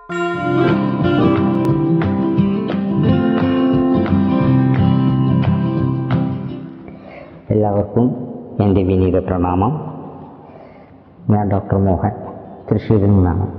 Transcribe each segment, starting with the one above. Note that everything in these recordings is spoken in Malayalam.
എല്ലാവർക്കും എൻ്റെ വിനീത പ്രണാമം ഞാൻ ഡോക്ടർ മോഹൻ തൃശ്ശൂരിൽ നിന്നാണ്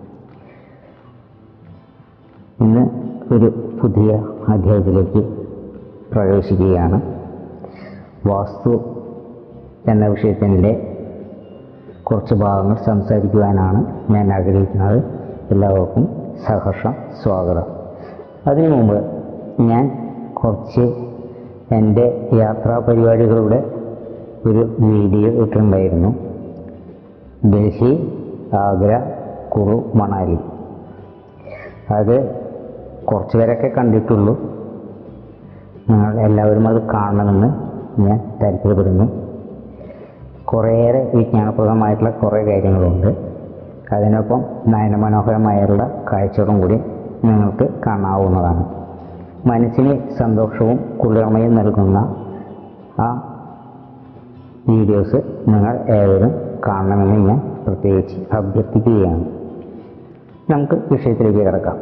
ഇന്ന് ഒരു പുതിയ അധ്യായത്തിലേക്ക് പ്രവേശിക്കുകയാണ് വാസ്തു എന്ന വിഷയത്തിൻ്റെ കുറച്ച് ഭാഗങ്ങൾ സംസാരിക്കുവാനാണ് ഞാൻ ആഗ്രഹിക്കുന്നത് എല്ലാവർക്കും സഹർഷം സ്വാഗതം അതിനു മുമ്പ് ഞാൻ കുറച്ച് എൻ്റെ യാത്രാ പരിപാടികളുടെ ഒരു വീഡിയോ ഇട്ടിട്ടുണ്ടായിരുന്നു ഡൽഹി ആഗ്ര കുറു മണാലി അത് കുറച്ച് പേരൊക്കെ കണ്ടിട്ടുള്ളൂ നിങ്ങൾ എല്ലാവരും അത് കാണണമെന്ന് ഞാൻ താല്പര്യപ്പെടുന്നു കുറേയേറെ വിജ്ഞാനപ്രദമായിട്ടുള്ള കുറേ കാര്യങ്ങളുണ്ട് അതിനൊപ്പം നയനമനോഹരമായുള്ള കാഴ്ചകളും കൂടി നിങ്ങൾക്ക് കാണാവുന്നതാണ് മനസ്സിന് സന്തോഷവും കുളിർമയും നൽകുന്ന ആ വീഡിയോസ് നിങ്ങൾ ഏവരും കാണണമെന്ന് ഞാൻ പ്രത്യേകിച്ച് അഭ്യർത്ഥിക്കുകയാണ് നമുക്ക് വിഷയത്തിലേക്ക് കിടക്കാം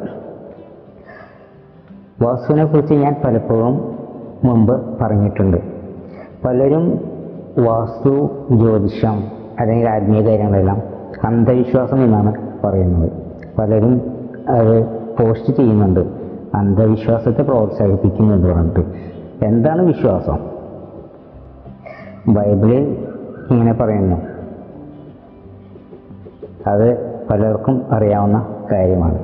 വാസ്തുവിനെ കുറിച്ച് ഞാൻ പലപ്പോഴും മുമ്പ് പറഞ്ഞിട്ടുണ്ട് പലരും വാസ്തു ജ്യോതിഷം അല്ലെങ്കിൽ ആത്മീയ കാര്യങ്ങളെല്ലാം അന്ധവിശ്വാസം എന്നാണ് പറയുന്നത് പലരും അത് പോസ്റ്റ് ചെയ്യുന്നുണ്ട് അന്ധവിശ്വാസത്തെ പ്രോത്സാഹിപ്പിക്കുന്നു എന്ന് പറഞ്ഞിട്ട് എന്താണ് വിശ്വാസം ബൈബിളിൽ ഇങ്ങനെ പറയുന്നു അത് പലർക്കും അറിയാവുന്ന കാര്യമാണ്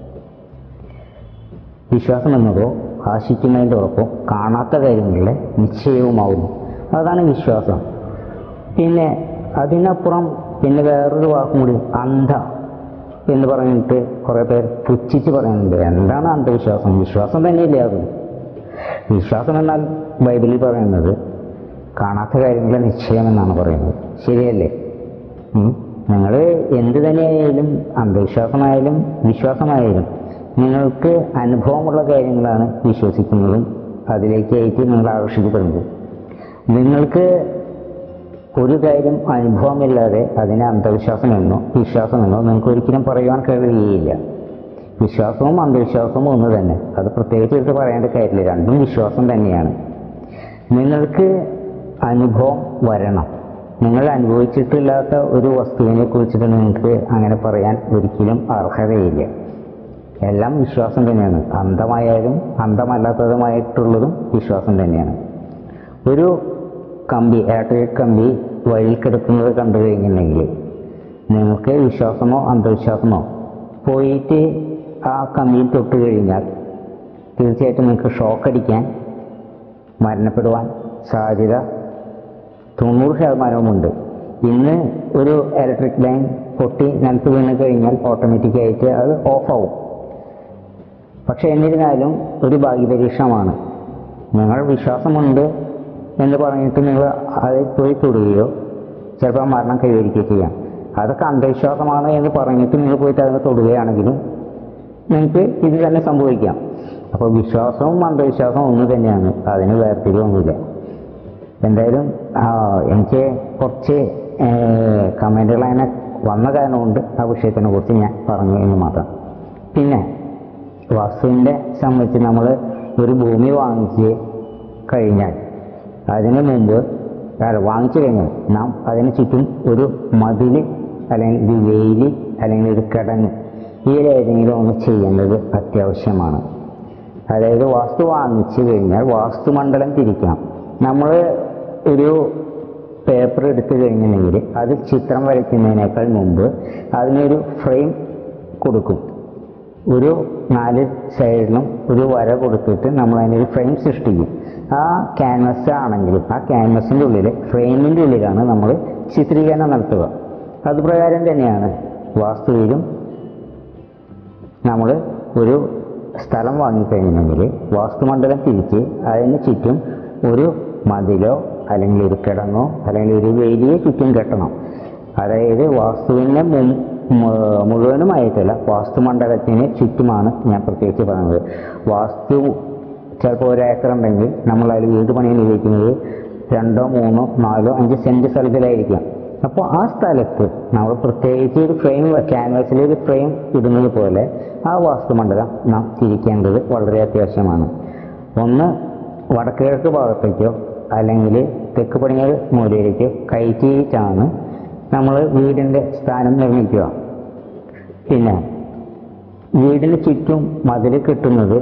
വിശ്വാസം എന്നതോ ആശിക്കുന്നതിൻ്റെ ഉറപ്പോ കാണാത്ത കാര്യങ്ങളിലെ നിശ്ചയവുമാവുന്നു അതാണ് വിശ്വാസം പിന്നെ അതിനപ്പുറം പിന്നെ വേറൊരു വാക്കും കൂടി അന്ധ എന്ന് പറഞ്ഞിട്ട് കുറേ പേർ പുച്ഛിച്ച് പറയുന്നുണ്ട് എന്താണ് അന്ധവിശ്വാസം വിശ്വാസം തന്നെയല്ലേ അത് വിശ്വാസം എന്നാൽ ബൈബിളിൽ പറയുന്നത് കാണാത്ത കാര്യങ്ങളെ നിശ്ചയം എന്നാണ് പറയുന്നത് ശരിയല്ലേ നിങ്ങൾ എന്ത് തന്നെയായാലും അന്ധവിശ്വാസമായാലും വിശ്വാസമായാലും നിങ്ങൾക്ക് അനുഭവമുള്ള കാര്യങ്ങളാണ് വിശ്വസിക്കുന്നതും അതിലേക്കായിട്ട് നിങ്ങൾ ആകർഷിക്കപ്പെടുന്നത് നിങ്ങൾക്ക് ഒരു കാര്യം അനുഭവമില്ലാതെ അതിനെ അന്ധവിശ്വാസമെന്നോ വിശ്വാസമെന്നോ നിങ്ങൾക്ക് ഒരിക്കലും പറയുവാൻ കഴിയുകയില്ല വിശ്വാസവും അന്ധവിശ്വാസവും ഒന്ന് തന്നെ അത് പ്രത്യേകിച്ച് എടുത്ത് പറയേണ്ട കാര്യമില്ല രണ്ടും വിശ്വാസം തന്നെയാണ് നിങ്ങൾക്ക് അനുഭവം വരണം നിങ്ങൾ അനുഭവിച്ചിട്ടില്ലാത്ത ഒരു വസ്തുവിനെ കുറിച്ചിട്ട് നിങ്ങൾക്ക് അങ്ങനെ പറയാൻ ഒരിക്കലും അർഹതയില്ല എല്ലാം വിശ്വാസം തന്നെയാണ് അന്ധമായാലും അന്ധമല്ലാത്തതുമായിട്ടുള്ളതും വിശ്വാസം തന്നെയാണ് ഒരു കമ്പി ഇലക്ട്രിക് കമ്പി വഴിയിൽ കിടക്കുന്നത് കണ്ടു കഴിഞ്ഞിട്ടുണ്ടെങ്കിൽ നിങ്ങൾക്ക് വിശ്വാസമോ അന്ധവിശ്വാസമോ പോയിട്ട് ആ കമ്പിയിൽ തൊട്ട് കഴിഞ്ഞാൽ തീർച്ചയായിട്ടും നിങ്ങൾക്ക് ഷോക്ക് അടിക്കാൻ മരണപ്പെടുവാൻ സാധ്യത തൊണ്ണൂറ് ശതമാനവുമുണ്ട് ഇന്ന് ഒരു ഇലക്ട്രിക് ലൈൻ പൊട്ടി നിലത്ത് വീണ് കഴിഞ്ഞാൽ ഓട്ടോമാറ്റിക്കായിട്ട് അത് ഓഫാവും പക്ഷേ എന്നിരുന്നാലും ഒരു ഭാഗ്യപരീക്ഷണമാണ് നിങ്ങൾ വിശ്വാസമുണ്ട് എന്ന് പറഞ്ഞിട്ട് നിങ്ങൾ അതിൽ പോയി തൊടുകയോ ചിലപ്പോൾ മരണം കൈവരിക്കുകയോ ചെയ്യാം അതൊക്കെ അന്ധവിശ്വാസമാണ് എന്ന് പറഞ്ഞിട്ട് നിങ്ങൾ പോയിട്ട് അതിനെ തൊടുകയാണെങ്കിലും നിങ്ങൾക്ക് ഇത് തന്നെ സംഭവിക്കാം അപ്പോൾ വിശ്വാസവും അന്ധവിശ്വാസവും ഒന്ന് തന്നെയാണ് അതിന് വേർതിരിവൊന്നുമില്ല എന്തായാലും എനിക്ക് കുറച്ച് കമൻറ്റുകൾ അങ്ങനെ വന്ന കാരണം കൊണ്ട് ആ വിഷയത്തിനെ കുറിച്ച് ഞാൻ പറഞ്ഞു എന്ന് മാത്രം പിന്നെ വാസ്തുവിൻ്റെ സംബന്ധിച്ച് നമ്മൾ ഒരു ഭൂമി വാങ്ങിച്ച് കഴിഞ്ഞാൽ അതിന് മുമ്പ് അല്ല വാങ്ങിച്ചു കഴിഞ്ഞാൽ നാം അതിന് ചുറ്റും ഒരു മതിൽ അല്ലെങ്കിൽ ഒരു വെയിൽ അല്ലെങ്കിൽ ഒരു കിടങ്ങ് ഇതിലേതെങ്കിലും ഒന്ന് ചെയ്യേണ്ടത് അത്യാവശ്യമാണ് അതായത് വാസ്തു വാങ്ങിച്ചു കഴിഞ്ഞാൽ വാസ്തുമണ്ഡലം തിരിക്കണം നമ്മൾ ഒരു പേപ്പർ എടുത്തു കഴിഞ്ഞിട്ടുണ്ടെങ്കിൽ അത് ചിത്രം വരയ്ക്കുന്നതിനേക്കാൾ മുമ്പ് അതിനൊരു ഫ്രെയിം കൊടുക്കും ഒരു നാല് സൈഡിലും ഒരു വര കൊടുത്തിട്ട് നമ്മൾ അതിനൊരു ഫ്രെയിം സൃഷ്ടിക്കും ആ ക്യാൻവസ് ആണെങ്കിലും ആ ക്യാൻവസിൻ്റെ ഉള്ളിൽ ഫ്രെയിമിൻ്റെ ഉള്ളിലാണ് നമ്മൾ ചിത്രീകരണം നടത്തുക അതുപ്രകാരം തന്നെയാണ് വാസ്തുവിലും നമ്മൾ ഒരു സ്ഥലം വാങ്ങിക്കഴിഞ്ഞിട്ടുണ്ടെങ്കിൽ വാസ്തുമണ്ഡലം തിരിച്ച് അതിന് ചുറ്റും ഒരു മതിലോ അല്ലെങ്കിൽ ഒരു കിടങ്ങോ അല്ലെങ്കിൽ ഒരു വേലിയോ ചുറ്റും കെട്ടണം അതായത് വാസ്തുവിനെ മുൻ- മു- മുഴുവനുമായിട്ടല്ല വാസ്തുമണ്ഡലത്തിന് ചുറ്റുമാണ് ഞാൻ പ്രത്യേകിച്ച് പറയുന്നത് വാസ്തു ചിലപ്പോൾ ഒരു ഏക്കർ ഉണ്ടെങ്കിൽ നമ്മൾ അതിൽ വീട് പണിയാൻ ഉപയോഗിക്കുന്നത് രണ്ടോ മൂന്നോ നാലോ അഞ്ച് സെൻറ്റ് സ്ഥലത്തിലായിരിക്കാം അപ്പോൾ ആ സ്ഥലത്ത് നമ്മൾ പ്രത്യേകിച്ച് ഒരു ഫ്രെയിം ക്യാൻവാസിൽ ഒരു ഫ്രെയിം ഇടുന്നത് പോലെ ആ വാസ്തുമണ്ഡലം നാം തിരിക്കേണ്ടത് വളരെ അത്യാവശ്യമാണ് ഒന്ന് വടക്ക് കിഴക്ക് ഭാഗത്തേക്കോ അല്ലെങ്കിൽ തെക്ക് പടിഞ്ഞാറ് മൂലയിലേക്കോ കയറ്റിയിട്ടാണ് നമ്മൾ വീടിൻ്റെ സ്ഥാനം നിർമ്മിക്കുക പിന്നെ വീടിന് ചുറ്റും മതിൽ കെട്ടുന്നത്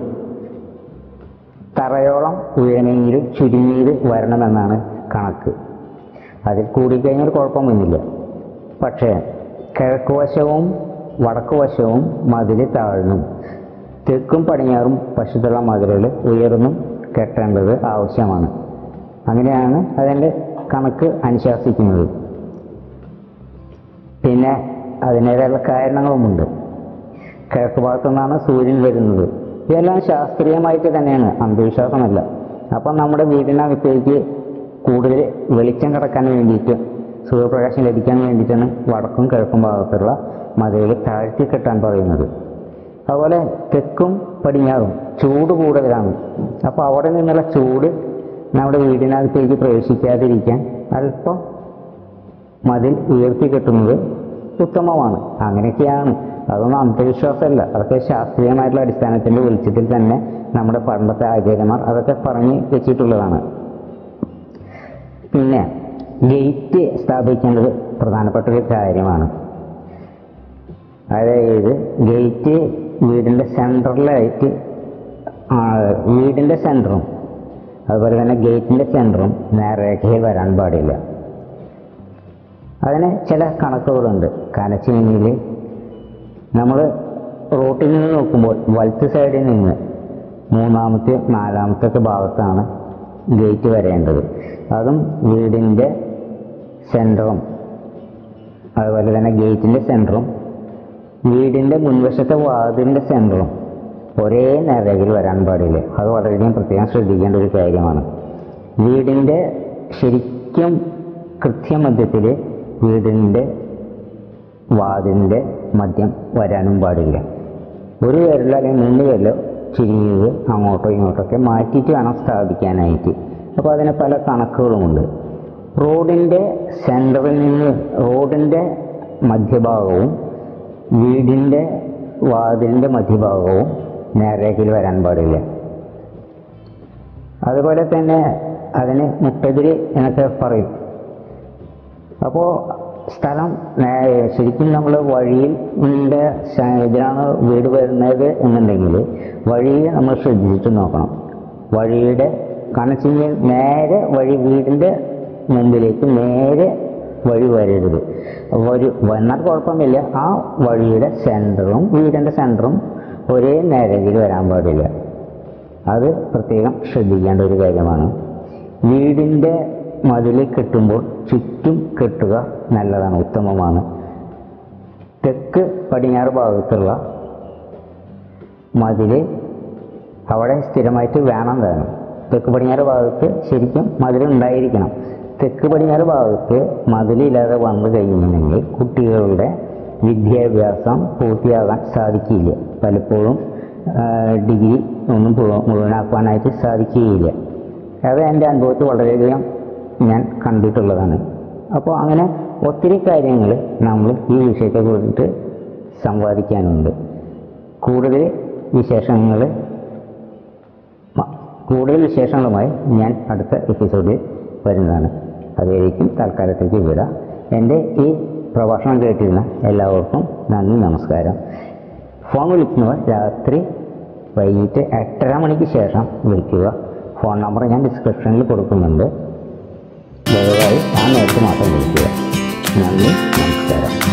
തറയോളം ഉയരമെങ്കിലും ചുരുങ്ങിയത് വരണമെന്നാണ് കണക്ക് അതിൽ കൂടിക്കഴിഞ്ഞാൽ കുഴപ്പമൊന്നുമില്ല പക്ഷേ കിഴക്ക് വശവും വടക്ക് വശവും മതിൽ താഴ്ന്നും തെക്കും പടിഞ്ഞാറും വശത്തുള്ള മതിലുകൾ ഉയർന്നും കെട്ടേണ്ടത് ആവശ്യമാണ് അങ്ങനെയാണ് അതിൻ്റെ കണക്ക് അനുശാസിക്കുന്നത് പിന്നെ അതിൻ്റേതായുള്ള കാരണങ്ങളുമുണ്ട് കിഴക്ക് ഭാഗത്തു നിന്നാണ് സൂര്യൻ വരുന്നത് ഇതെല്ലാം ശാസ്ത്രീയമായിട്ട് തന്നെയാണ് അന്ധവിശ്വാസമല്ല അപ്പം നമ്മുടെ വീടിനകത്തേക്ക് കൂടുതൽ വെളിച്ചം കിടക്കാൻ വേണ്ടിയിട്ട് സൂര്യപ്രകാശം ലഭിക്കാൻ വേണ്ടിയിട്ടാണ് വടക്കും കിഴക്കും ഭാഗത്തുള്ള മതിലുകൾ താഴ്ത്തി കെട്ടാൻ പറയുന്നത് അതുപോലെ തെക്കും പടിഞ്ഞാറും ചൂട് കൂടുതലാണ് അപ്പോൾ അവിടെ നിന്നുള്ള ചൂട് നമ്മുടെ വീടിനകത്തേക്ക് പ്രവേശിക്കാതിരിക്കാൻ അല്പം മതിൽ ഉയർത്തി കെട്ടുന്നത് ഉത്തമമാണ് അങ്ങനെയൊക്കെയാണ് അതൊന്നും അന്ധവിശ്വാസമല്ല അതൊക്കെ ശാസ്ത്രീയമായിട്ടുള്ള അടിസ്ഥാനത്തിൻ്റെ വെളിച്ചത്തിൽ തന്നെ നമ്മുടെ പണ്ടത്തെ ആചാര്യന്മാർ അതൊക്കെ പറഞ്ഞ് വെച്ചിട്ടുള്ളതാണ് പിന്നെ ഗേറ്റ് സ്ഥാപിക്കേണ്ടത് പ്രധാനപ്പെട്ട ഒരു കാര്യമാണ് അതായത് ഗേറ്റ് വീടിൻ്റെ സെൻട്രലായിട്ട് വീടിൻ്റെ സെൻറ്ററും അതുപോലെ തന്നെ ഗേറ്റിൻ്റെ സെൻറ്ററും നേർരേഖയിൽ വരാൻ പാടില്ല അതിന് ചില കണക്കുകളുണ്ട് കനച്ചിനിയിൽ നമ്മൾ റോട്ടിൽ നിന്ന് നോക്കുമ്പോൾ വലത്ത് സൈഡിൽ നിന്ന് മൂന്നാമത്തെ നാലാമത്തെ ഒക്കെ ഭാഗത്താണ് ഗേറ്റ് വരേണ്ടത് അതും വീടിൻ്റെ സെൻറ്ററും അതുപോലെ തന്നെ ഗേറ്റിൻ്റെ സെൻറ്ററും വീടിൻ്റെ മുൻവശത്തെ വാതിലിൻ്റെ സെൻറ്ററും ഒരേ നേരയിൽ വരാൻ പാടില്ല അത് വളരെയധികം പ്രത്യേകം ശ്രദ്ധിക്കേണ്ട ഒരു കാര്യമാണ് വീടിൻ്റെ ശരിക്കും കൃത്യമധ്യത്തിൽ വീടിൻ്റെ വാതിലിൻ്റെ മദ്യം വരാനും പാടില്ല ഒരു വിരലോ അല്ലെങ്കിൽ മൂന്ന് വിരലോ ചുരുങ്ങിയത് അങ്ങോട്ടോ ഇങ്ങോട്ടൊക്കെ മാറ്റിയിട്ട് വേണം സ്ഥാപിക്കാനായിട്ട് അപ്പോൾ അതിന് പല കണക്കുകളുമുണ്ട് റോഡിൻ്റെ സെൻറ്ററിൽ നിന്ന് റോഡിൻ്റെ മധ്യഭാഗവും വീടിൻ്റെ വാതിലിൻ്റെ മധ്യഭാഗവും നേരേക്കിൽ വരാൻ പാടില്ല അതുപോലെ തന്നെ അതിന് മുട്ടതിരി എന്നൊക്കെ പറയും അപ്പോൾ സ്ഥലം നേ- ശരിക്കും നമ്മൾ വഴിയിൽ ന്റെ സ- ഇതിലാണ് വീട് വരുന്നത് എന്നുണ്ടെങ്കിൽ വഴിയെ നമ്മൾ ശ്രദ്ധിച്ചിട്ട് നോക്കണം വഴിയുടെ കാരണം വെച്ച് കഴിഞ്ഞാൽ നേരെ വഴി വീടിൻ്റെ മുമ്പിലേക്ക് നേരെ വഴി വരരുത് ഒരു വന്നാൽ കുഴപ്പമില്ല ആ വഴിയുടെ സെൻറ്ററും വീടിൻ്റെ സെൻറ്ററും ഒരേ നേരയിൽ വരാൻ പാടില്ല അത് പ്രത്യേകം ശ്രദ്ധിക്കേണ്ട ഒരു കാര്യമാണ് വീടിൻ്റെ മതിൽ കെട്ടുമ്പോൾ ചുറ്റും കെട്ടുക നല്ലതാണ് ഉത്തമമാണ് തെക്ക് പടിഞ്ഞാറ് ഭാഗത്തുള്ള മതിൽ അവിടെ സ്ഥിരമായിട്ട് വേണം വേണം തെക്ക് പടിഞ്ഞാറ് ഭാഗത്ത് ശരിക്കും മതിൽ ഉണ്ടായിരിക്കണം തെക്ക് പടിഞ്ഞാറ് ഭാഗത്ത് മതിലില്ലാതെ വന്നു കഴിഞ്ഞിട്ടുണ്ടെങ്കിൽ കുട്ടികളുടെ വിദ്യാഭ്യാസം പൂർത്തിയാകാൻ സാധിക്കില്ല പലപ്പോഴും ആ, ഡിഗ്രി ഒന്നും മുഴു- മുഴുവനാക്കാനായിട്ട് സാധിക്കുകയില്ല അത് എൻ്റെ അനുഭവത്തിൽ വളരെയധികം ഞാൻ കണ്ടിട്ടുള്ളതാണ് അപ്പോൾ അങ്ങനെ ഒത്തിരി കാര്യങ്ങൾ നമ്മൾ ഈ വിഷയത്തെ കുറിച്ചിട്ട് സംവാദിക്കാനുണ്ട് കൂടുതൽ വിശേഷങ്ങൾ മ- കൂടുതൽ വിശേഷങ്ങളുമായി ഞാൻ അടുത്ത എപ്പിസോഡിൽ വരുന്നതാണ് അതുവരേക്കും തൽക്കാലത്തേക്ക് വിടാം എൻ്റെ ഈ പ്രഭാഷണം കേട്ടിരുന്ന എല്ലാവർക്കും നന്ദി നമസ്കാരം ഫോൺ വിളിക്കുന്നവർ രാത്രി വൈകിട്ട് എട്ടര മണിക്ക് ശേഷം വിളിക്കുക ഫോൺ നമ്പർ ഞാൻ ഡിസ്ക്രിപ്ഷനിൽ കൊടുക്കുന്നുണ്ട് ദയവായി ആ നേരത്ത് മാത്രം വിളിക്കുക നന്ദി നമസ്കാരം